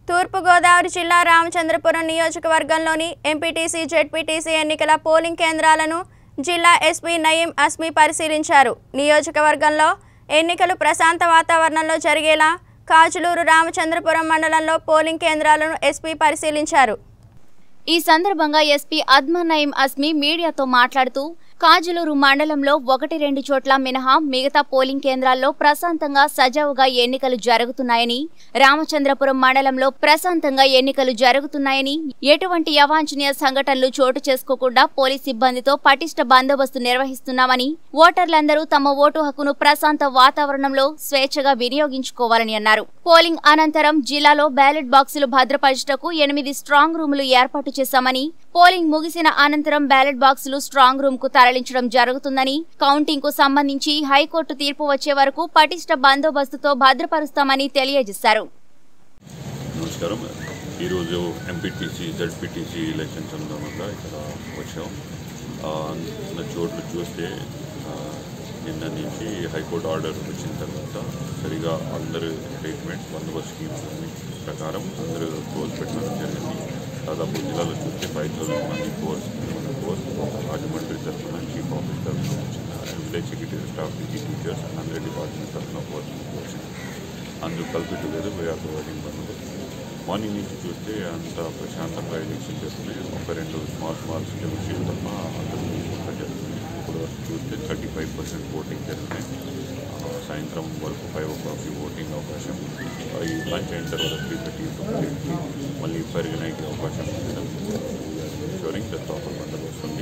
తూర్పుగోదావరి జిల్లా రామచంద్రపురం నియోజకవర్గంలోని MPTC ZPTC ఎన్నికల పోలింగ్ కేంద్రాలను జిల్లా ఎస్పీ నయీం అస్మి పరిశీలించారు నియోజకవర్గంలో ఎన్నికలు ప్రశాంత వాతావరణంలో జరిగేలా కాజులూరు రామచంద్రపురం మండలంలో పోలింగ్ కేంద్రాలను ఎస్పీ పరిశీలించారు ఈ సందర్భంగా ఎస్పీ అద్మన్ నయీం అస్మి మీడియాతో మాట్లాడుతూ కాజులూరు మండలంలో ఒకటి రెండు చోట్ల మినహా మిగతా పోలింగ్ కేంద్రాల్లో ప్రశాంతంగా సజావుగా ఎన్నికలు జరుగుతున్నాయని రామచంద్రపురం మండలంలో ప్రశాంతంగా ఎన్నికలు జరుగుతున్నాయని ఎటువంటి అవాంఛనీయ సంఘటనలు చోటు చేసుకోకుండా పోలీస్ సిబ్బందితో పటిష్ట బందోబస్తు నిర్వహిస్తున్నామని ఓటర్లందరూ తమ ఓటు హక్కును ప్రశాంత వాతావరణంలో స్వేచ్ఛగా వినియోగించుకోవాలని అన్నారు పోలింగ్ అనంతరం జిల్లాలో బ్యాలెట్ బాక్సులు భద్రపరచుటకు ఎనిమిది స్ట్రాంగ్ రూములు ఏర్పాటు చేశామని పోలింగ్ ముగిసిన అనంతరం బ్యాలెట్ బాక్సులు స్ట్రాంగ్ రూమ్ కు తరలించడం జరుగుతుందని కౌంటింగ్ కు సంబంధించి హైకోర్టు తీర్పు వచ్చే వరకు పటిష్ట బందోబస్తుతో భద్రపరుస్తామని తెలియజేశారు నమస్కారం ఈరోజు ఎంపీటీసీ జడ్పీటీసీ ఎలక్షన్ సందర్భంగా ఇక్కడ వచ్చాం ఆ, నా చోట్లు చూస్తే ఆ, నిన్న నుంచి హైకోర్టు ఆర్డర్ వచ్చిన తర్వాత సరిగా అందరు ట్రీట్మెంట్ బందోబస్తు స్కీమ్స్ అన్ని ప్రకారం అందరూ కోర్స్ పెట్టడం జరిగింది దాదాపు జిల్లాలో చూస్తే ఫైవ్ థౌసండ్ మంది కోర్స్ మన కోర్స్ రాజమండ్రి తరఫున చీఫ్ ఆఫీస్ తరఫున వచ్చిన విలేజ్ సెక్రటరీ స్టాఫ్ నుంచి టీచర్స్ అందరి డిపార్ట్మెంట్ తరఫున కోర్స్ వచ్చింది అందరూ కలిపి టుగెదర్ వీఆర్ ప్రొవైడింగ్ బందోబస్తు మార్నింగ్ నుంచి చూస్తే అంత ప్రశాంతంగా ఎలక్షన్ చేస్తున్నాయి ఒక రెండు స్మాల్ స్మాల్ విషయం తప్ప అందరూ అంతా జరుగుతుంది ఇప్పుడు వరకు చూస్తే థర్టీ ఫైవ్ పర్సెంట్ ఓటింగ్ జరిగినాయి ఆ, సాయంత్రం వరకు ఫైవ్ ఓ క్లాక్కి ఓటింగ్ అవకాశం ఉంది ఆ, ఈ లంచ్ అయిన తర్వాత త్రీ థర్టీ టు ఫోర్కి మళ్ళీ పెరిగినాయికి అవకాశం ఉంది షోరింగ్ ప్రాపర్ బందోబస్తు ఉంది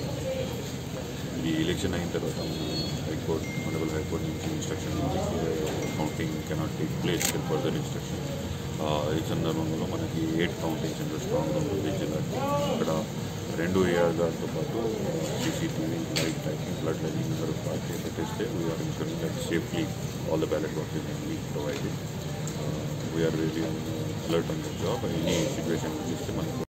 ఈ ఎలక్షన్ అయిన తర్వాత హైకోర్టు మనబుల్ హైకోర్టు నుంచి ఇన్స్ట్రక్షన్ ఉంది counting cannot take place further instruction ఈ సందర్భంలో మనకి eight counting centre strong room జిల్లాకి ఇక్కడ రెండు ఏఆర్ గారితో పాటు CCTV light tracking blood lining అందరూ పార్టీ పెట్టేస్తే we're insuring that safely all the ballot boxes అన్ని provided we're very alert on the job any situation చూస్తే మనకు